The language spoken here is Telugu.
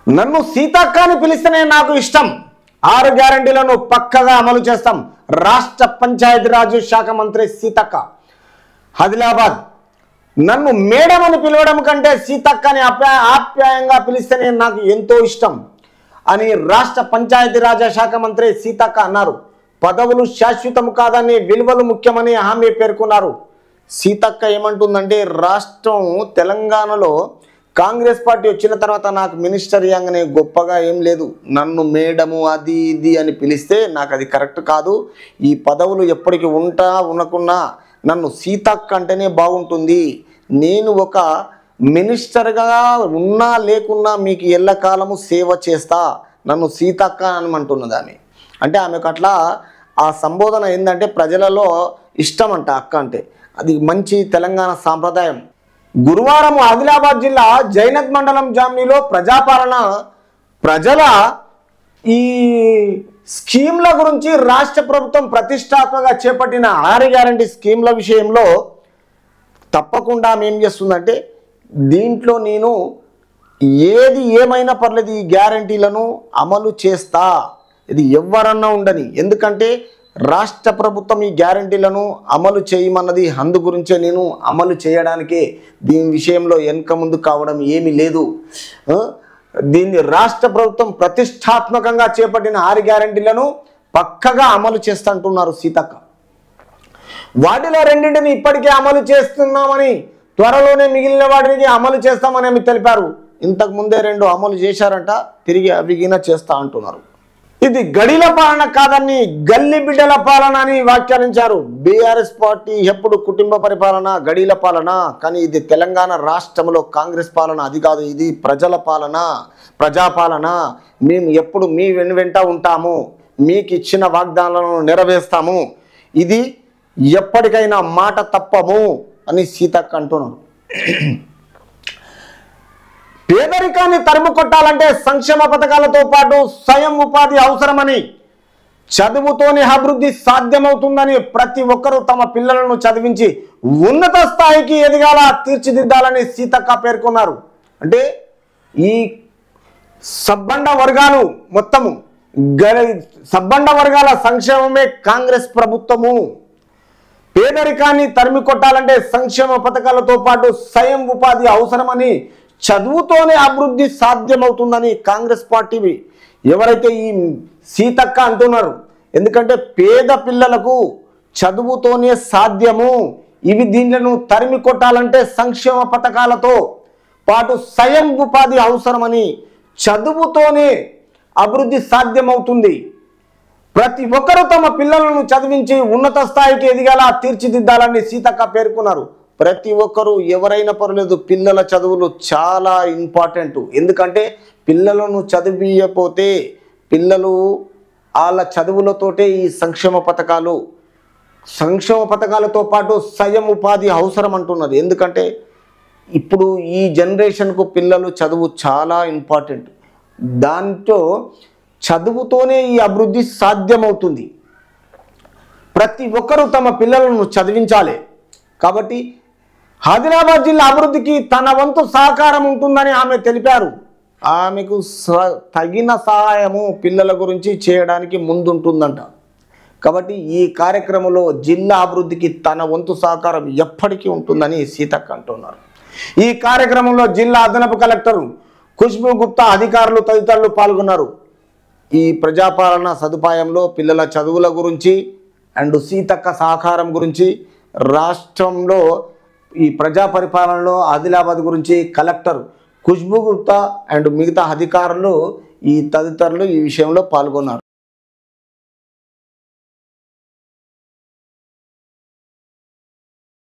నన్ను సీతక్క అని పిలిస్తేనే నాకు ఇష్టం ఆరు గ్యారంటీలను పక్కగా అమలు చేస్తాం రాష్ట్ర పంచాయతీరాజ్ శాఖ మంత్రి సీతక్క ఆదిలాబాద్ నన్ను మేడం అని పిలవడం కంటే సీతక్కని ఆప్యా ఆప్యాయంగా పిలిస్తేనే నాకు ఎంతో ఇష్టం అని రాష్ట్ర పంచాయతీరాజ్ శాఖ మంత్రి సీతక్క అన్నారు పదవులు శాశ్వతం కాదని విలువలు ముఖ్యమని హామీ పేర్కొన్నారు సీతక్క ఏమంటుందంటే రాష్ట్రం తెలంగాణలో కాంగ్రెస్ పార్టీ వచ్చిన తర్వాత నాకు మినిస్టర్ ఇయ్యంగానే గొప్పగా ఏం లేదు నన్ను మేడము అది ఇది అని పిలిస్తే నాకు అది కరెక్ట్ కాదు ఈ పదవులు ఎప్పటికీ ఉంటా ఉండకున్నా నన్ను సీతక్క అంటేనే బాగుంటుంది నేను ఒక మినిస్టర్గా ఉన్నా లేకున్నా మీకు ఎల్లకాలము సేవ చేస్తా నన్ను సీతక్క అని అంటున్నది ఆమె అంటే ఆమెకు అట్లా ఆ సంబోధన ఏంటంటే ప్రజలలో ఇష్టం అంట అక్క అంటే అది మంచి తెలంగాణ సాంప్రదాయం గురువారం ఆదిలాబాద్ జిల్లా జైనత్ మండలం జామ్నీలో ప్రజాపాలన ప్రజల ఈ స్కీమ్ల గురించి రాష్ట్ర ప్రభుత్వం ప్రతిష్టాత్మకంగా చేపట్టిన ఆరు గ్యారంటీ స్కీమ్ల విషయంలో తప్పకుండా ఆమె ఏం చేస్తుందంటే దీంట్లో నేను ఏది ఏమైనా పర్లేదు ఈ గ్యారంటీలను అమలు చేస్తా ఇది ఎవరన్నా ఉండని ఎందుకంటే రాష్ట్ర ప్రభుత్వం ఈ గ్యారంటీలను అమలు చేయమన్నది అందు గురించే నేను అమలు చేయడానికే దీని విషయంలో వెనక ముందు కావడం ఏమీ లేదు ఆ? దీన్ని రాష్ట్ర ప్రభుత్వం ప్రతిష్టాత్మకంగా చేపట్టిన ఆరు గ్యారంటీలను పక్కగా అమలు చేస్తుంటున్నారు సీతక్క వాటిలో రెండింటిని ఇప్పటికే అమలు చేస్తున్నామని త్వరలోనే మిగిలిన వాటికి అమలు చేస్తామని ఆమె తెలిపారు ఇంతకు ముందే రెండు అమలు చేశారంట తిరిగి అవి గిన చేస్తా అంటున్నారు ఇది గడిల పాలన కాదని గల్లి బిడ్డల పాలన అని వ్యాఖ్యానించారు బీఆర్ఎస్ పార్టీ ఎప్పుడు కుటుంబ పరిపాలన గడిల పాలన కానీ ఇది తెలంగాణ రాష్ట్రంలో కాంగ్రెస్ పాలన అది కాదు ఇది ప్రజల పాలన ప్రజాపాలన మేము ఎప్పుడు మీ వెను వెంట ఉంటాము మీకు ఇచ్చిన వాగ్దానాలను నెరవేర్స్తాము ఇది ఎప్పటికైనా మాట తప్పము అని సీతక్క అంటున్నారు పేదరికాన్ని తరుము కొట్టాలంటే సంక్షేమ పథకాలతో పాటు స్వయం ఉపాధి అవసరమని చదువుతోనే అభివృద్ధి సాధ్యమవుతుందని ప్రతి ఒక్కరూ తమ పిల్లలను చదివించి ఉన్నత స్థాయికి ఎదగాల తీర్చిదిద్దాలని సీతక్క పేర్కొన్నారు అంటే ఈ సబ్బండ వర్గాలు మొత్తము గ- సబ్బండ వర్గాల సంక్షేమమే కాంగ్రెస్ ప్రభుత్వము పేదరికాన్ని తరిమి కొట్టాలంటే సంక్షేమ పథకాలతో పాటు స్వయం ఉపాధి అవసరమని చదువుతోనే అభివృద్ధి సాధ్యమవుతుందని కాంగ్రెస్ పార్టీ ఎవరైతే ఈ సీతక్క అంటున్నారు ఎందుకంటే పేద పిల్లలకు చదువుతోనే సాధ్యము ఇవి దీనిలను తరిమి కొట్టాలంటే సంక్షేమ పథకాలతో పాటు స్వయం ఉపాధి అవసరమని చదువుతోనే అభివృద్ధి సాధ్యమవుతుంది ప్రతి ఒక్కరూ తమ పిల్లలను చదివించి ఉన్నత స్థాయికి ఎదిగేలా తీర్చిదిద్దాలని సీతక్క పేర్కొన్నారు ప్రతి ఒక్కరూ ఎవరైనా పర్లేదు పిల్లల చదువులు చాలా ఇంపార్టెంట్ ఎందుకంటే పిల్లలను చదివియపోతే పిల్లలు వాళ్ళ చదువులతోటే ఈ సంక్షేమ పథకాలు సంక్షేమ పథకాలతో పాటు స్వయం ఉపాధి అవసరం అంటున్నది ఎందుకంటే ఇప్పుడు ఈ జనరేషన్కు పిల్లలు చదువు చాలా ఇంపార్టెంట్ దాంతో చదువుతోనే ఈ అభివృద్ధి సాధ్యమవుతుంది ప్రతి ఒక్కరూ తమ పిల్లలను చదివించాలి కాబట్టి ఆదిలాబాద్ జిల్లా అభివృద్ధికి తన వంతు సహకారం ఉంటుందని ఆమె తెలిపారు ఆమెకు స- తగిన సహాయము పిల్లల గురించి చేయడానికి ముందుంటుందంట కాబట్టి ఈ కార్యక్రమంలో జిల్లా అభివృద్ధికి తన వంతు సహకారం ఎప్పటికీ ఉంటుందని సీతక్క అంటున్నారు ఈ కార్యక్రమంలో జిల్లా అదనపు కలెక్టర్ ఖుష్బూ గుప్తా అధికారులు తదితరులు పాల్గొన్నారు ఈ ప్రజాపాలన సదుపాయంలో పిల్లల చదువుల గురించి అండ్ సీతక్క సహకారం గురించి రాష్ట్రంలో ఈ ప్రజా పరిపాలనలో ఆదిలాబాద్ గురించి కలెక్టర్ ఖుష్బూ గుప్తా అండ్ మిగతా అధికారులు ఈ తదితరులు ఈ విషయంలో పాల్గొన్నారు